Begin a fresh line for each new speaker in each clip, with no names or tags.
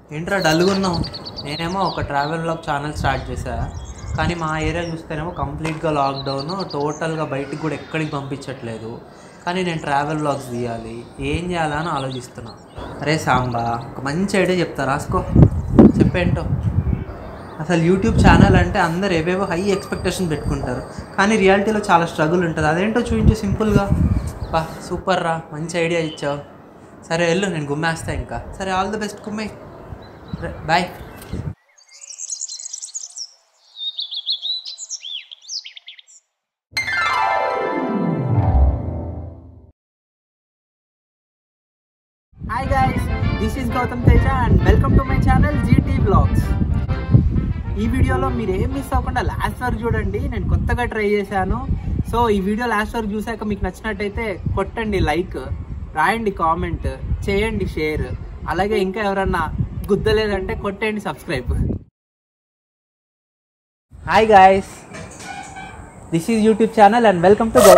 ఏంట్రా డల్గా ఉన్నావు నేనేమో ఒక ట్రావెల్ బ్లాగ్ ఛానల్ స్టార్ట్ చేశా కానీ మా ఏరియా చూస్తేనేమో కంప్లీట్గా లాక్డౌన్ టోటల్గా బయటికి కూడా ఎక్కడికి పంపించట్లేదు కానీ నేను ట్రావెల్ బ్లాగ్స్ తీయాలి ఏం చేయాలని ఆలోచిస్తున్నా అరే సాంబా ఒక మంచి ఐడియా చెప్తా రాసుకో చెప్పేంటో అసలు యూట్యూబ్ ఛానల్ అంటే అందరు ఏవేవో హై ఎక్స్పెక్టేషన్ పెట్టుకుంటారు కానీ రియాలిటీలో చాలా స్ట్రగుల్ ఉంటుంది అదేంటో చూపించు సింపుల్గా బా సూపర్ రా మంచి ఐడియా ఇచ్చావు సరే వెళ్ళు నేను గుమ్మేస్తా ఇంకా సరే ఆల్ ది బెస్ట్ గుమ్మే bye hi guys this is Gautham Teja and welcome to my channel GT blogs ఈ వీడియోలో మీరు ఏం మిస్ అవ్వకుండా లాస్ట్ వరకు చూడండి నేను కొత్తగా ట్రై చేశాను సో ఈ వీడియో లాస్ట్ వరకు చూసాక మీకు నచ్చినట్టయితే కొట్టండి లైక్ రాయండి కామెంట్ చేయండి షేర్ అలాగే ఇంకా ఎవరన్నా గుద్దలేదంటే కొట్టండి subscribe hi guys this is YouTube channel and welcome to గౌ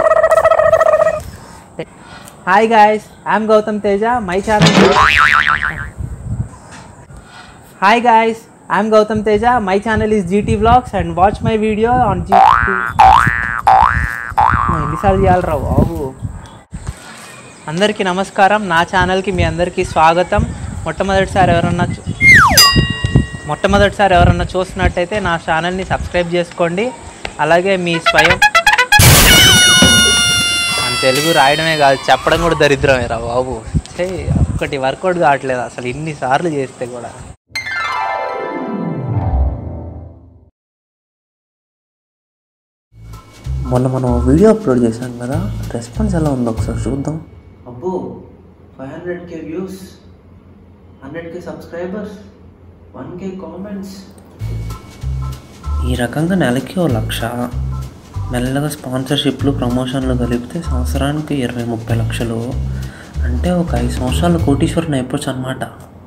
hi guys I'm Gautham Teja my channel hi guys I'm Gautham Teja my channel is GT vlogs and watch my video on జీ ఎన్నిసార్లు చేయాలరా బాబు అందరికీ నమస్కారం నా ఛానల్కి మీ అందరికీ స్వాగతం మొట్టమొదటిసారి ఎవరన్నా చూ- మొట్టమొదటిసారి ఎవరన్నా చూస్తున్నట్టయితే నా ఛానల్ని సబ్స్క్రైబ్ చేసుకోండి అలాగే మీ స్వయం మన తెలుగు రాయడమే కాదు చెప్పడం కూడా దరిద్రమే రా బాబు ఛే, ఒక్కటి వర్కౌట్ కావట్లేదు అసలు ఇన్నిసార్లు చేస్తే కూడా
మొన్న మనం వీడియో అప్లోడ్ చేశాం కదా రెస్పాన్స్ ఎలా ఉందో ఒకసారి చూద్దాం
అబ్బో five hundred K views hundred K subscribers one K comments
ఈ రకంగా నెలకి ఓ లక్ష మెల్లగా స్పాన్సర్షిప్లు ప్రమోషన్లు కలిపితే సంవత్సరానికి ఇరవై ముప్పై లక్షలు అంటే ఒక ఐదు సంవత్సరాలు కోటీశ్వరుని అయిపోవచ్చు అనమాట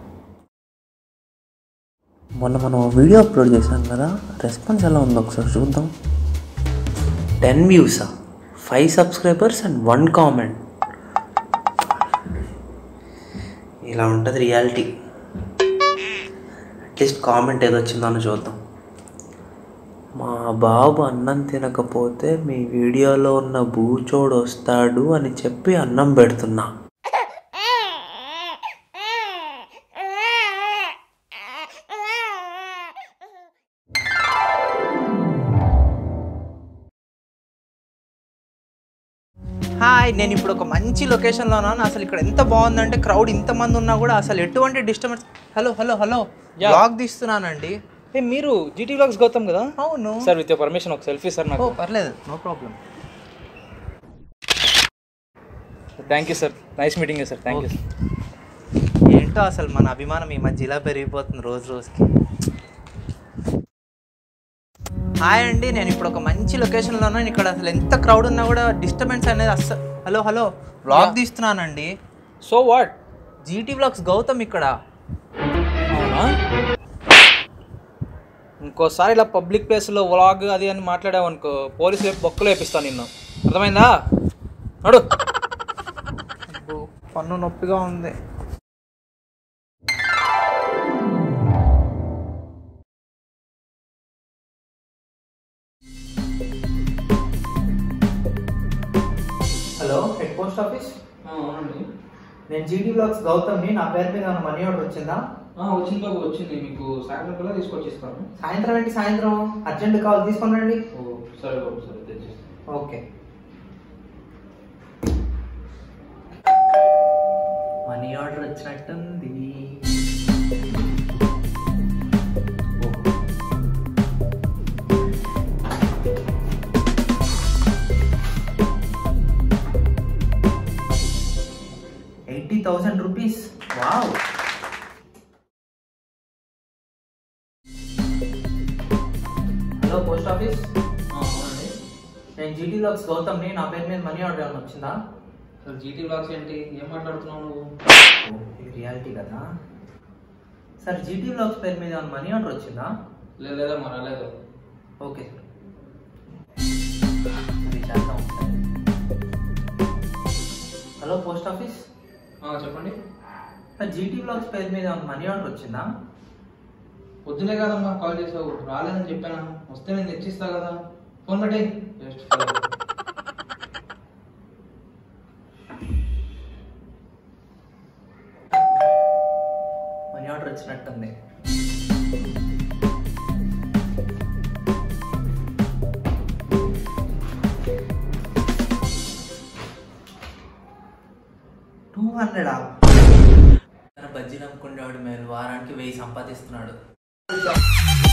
మొన్న మనం వీడియో అప్లోడ్ చేశాం కదా రెస్పాన్స్ ఎలా ఉందో ఒకసారి చూద్దాం టెన్ వ్యూసా five subscribers and one comment ఇలా ఉంటుంది రియాలిటీ అట్లీస్ట్ కామెంట్ ఏదో వచ్చిందో అని చూద్దాం మా బాబు అన్నం తినకపోతే మీ వీడియోలో ఉన్న బూచోడు వస్తాడు అని చెప్పి అన్నం పెడుతున్నా
హాయ్ నేను ఇప్పుడు ఒక మంచి లొకేషన్లో ఉన్నాను అసలు ఇక్కడ ఎంత బాగుందంటే క్రౌడ్ ఇంతమంది ఉన్నా కూడా అసలు ఎటువంటి disturbance hello hello hello blog తీస్తున్నానండి
ఏ మీరు జీటీ వ్లాగ్స్ గౌతమ్ కదా
అవును
సార్ విత్ పర్మిషన్ ఒక సెల్ఫీ సార్
ఓ
నాకు
పర్లేదు no problem
thank you sir nice meeting sir thank you
ఏంటో అసలు మన అభిమానం ఈ మధ్య ఇలా పెరిగిపోతుంది రోజు రోజుకి హాయ్ అండి నేను ఇప్పుడు ఒక మంచి లొకేషన్లో ఉన్నాను ఇక్కడ అసలు ఎంత క్రౌడ్ ఉన్నా కూడా డిస్టర్బెన్స్ అనేది అస్సలు హలో హలో బ్లాగ్ తీస్తున్నానండి
so what
GT blogs Gautham ఇక్కడ
అవునా ఇంకోసారి ఇలా పబ్లిక్ ప్లేస్లో వ్లాగ్ అది అని మాట్లాడావు అనుకో పోలీసులు వైపు బొక్కలు వేపిస్తాను నిన్ను అర్థమైందా నడు
అబ్బో, పన్ను నొప్పిగా ఉంది హలో హెడ్ పోస్ట్ ఆఫీస్
అవునండి
నేను జీటీ బ్లాగ్స్ గౌతమ్ని నా పేరు మీద ఏమైనా మనీ ఆర్డర్ వచ్చిందా
వచ్చింది బాబు వచ్చింది మీకు సాయంత్రం కల్లా తీసుకొచ్చిస్తాను
సాయంత్రం ఏంటి సాయంత్రం అర్జెంట్ కావాలి తీసుకొని రండి
ఓ సరే బాబు సరే తెచ్చేస్తాను
ఓకే మనీ ఆర్డర్ వచ్చినట్టుంది eighty thousand rupees wow hello post office
అవునండి
నేను జీటీ లాక్స్ గౌతమ్ని నా పేరు మీద మనీ ఆర్డర్ ఏమైనా వచ్చిందా
సార్ జీటీ వ్లాగ్స్ ఏంటి ఏం మాట్లాడుతున్నావు నువ్వు
ఇది రియాలిటీ కదా సార్ జీటీ బ్లాగ్స్ పేరు మీద ఏమైనా మనీ ఆర్డర్ వచ్చిందా
లేదు లేదమ్మా రాలేదు
ఓకే మరి చేద్దాం ఒకసారి. హలో పోస్ట్ ఆఫీస్
చెప్పండి
సార్ జీటీ బ్లాగ్స్ పేరు మీద ఏమైనా మనీ ఆర్డర్ వచ్చిందా
పొద్దునే కదమ్మా కాల్ చేసావు రాలేదని చెప్పానా వస్తే నేను తెచ్చిస్తా కదా ఫోన్ పెట్టే జస్ట్
మనీ ఆర్డర్ వచ్చినట్టుంది టూ హండ్రెడా బజ్జీలు అమ్ముకునేవాడు మేలు వారానికి వెయ్యి సంపాదిస్తున్నాడు